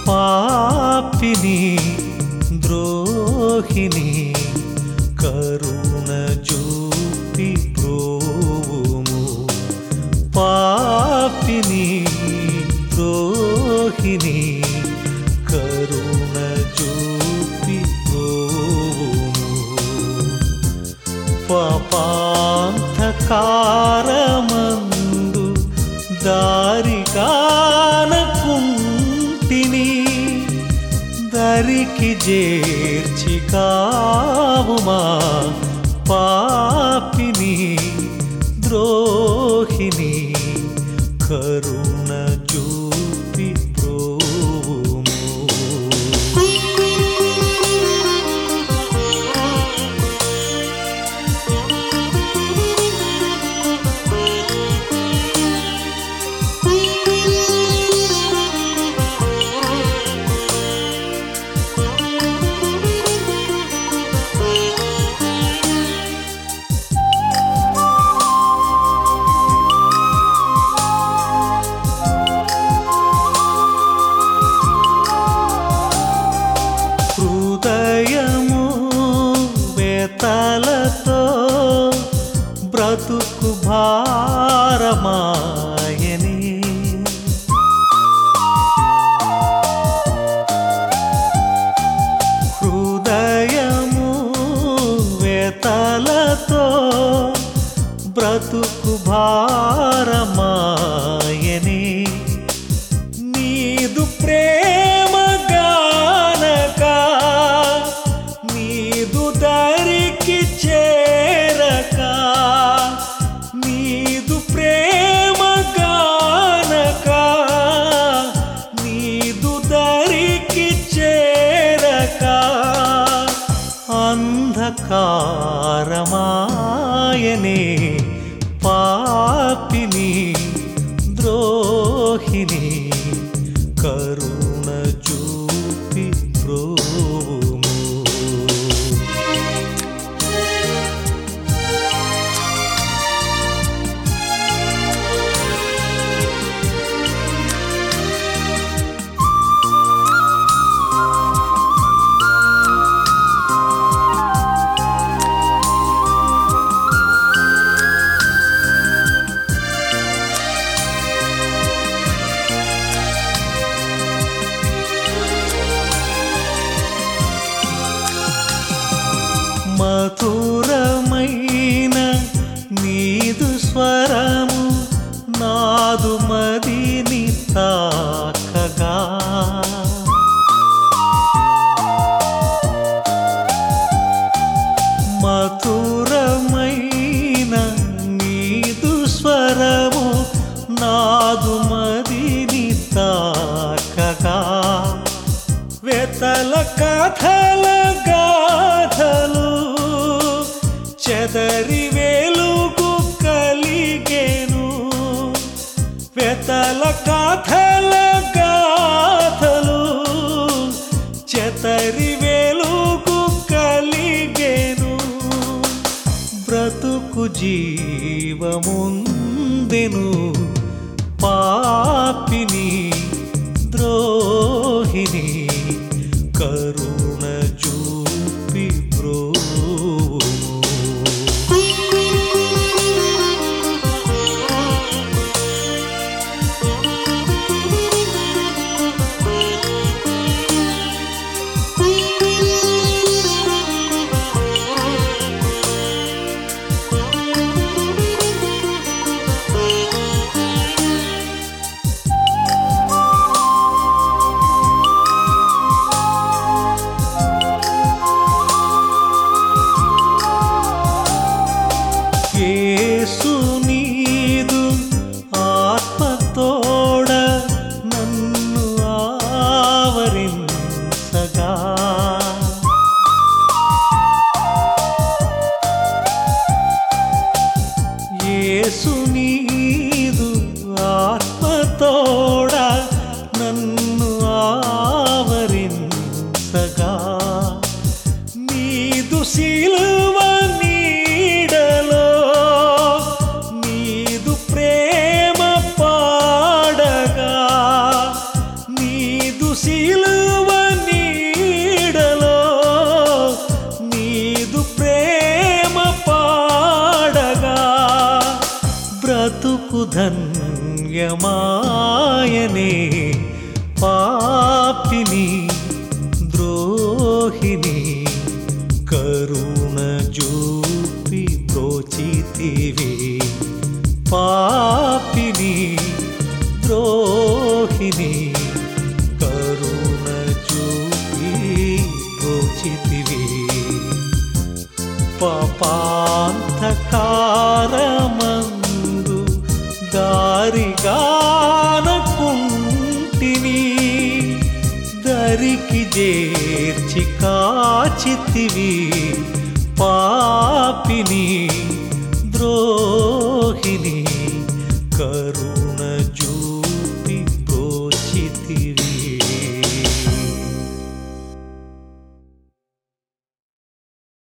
పాపిని ద్రోహిని కరుణ చూపి ప్రోవుము పాపిని ద్రోహిని కరుణ చూపి ప్రోవుము పాపాంధకారమందు దారిగానకుంటిని దరికి చేర్చి కావుమా పాపిని ద్రోహిని కరుణ చూపి ప్రోవుము హృదయము వేతలతో బ్రతుకు భారమాయని హృదయము వేతలతో బ్రతుకు భారమాయని నీదు ప్రేమ గానక నీదు దరికి చేరక నీదు ప్రేమ గానక నీదు దరికి చేరక అంధకారమాయనే పాపిని ద్రోహిని కరుణ చూపి ప్రోము మధురమైన నీదు స్వరము నాదు మదిని తాకగా మధురమైన నీదు స్వరము నాదు మదిని తాకగా వెతల కథల గాథలు చెదరి వెలుగు కలిగేను వెతల కథల గాథలు చెతరి వెలుగు కలిగేను బ్రతుకు జీవముందెను పాపిని ద్రోహిని కరుణ చూపి ప్రోము Thank you. మాయనే పాపిని ద్రోహిని కరుణ జూపి బ్రోచితివి పాపిని ద్రోహిని కరుణ చూపి బ్రోచితివి పాపాంతకారమందు దారిగానకుంటిని దరికి చేర్చి కాచితివి పాపిని ద్రోహిని కరుణ జూ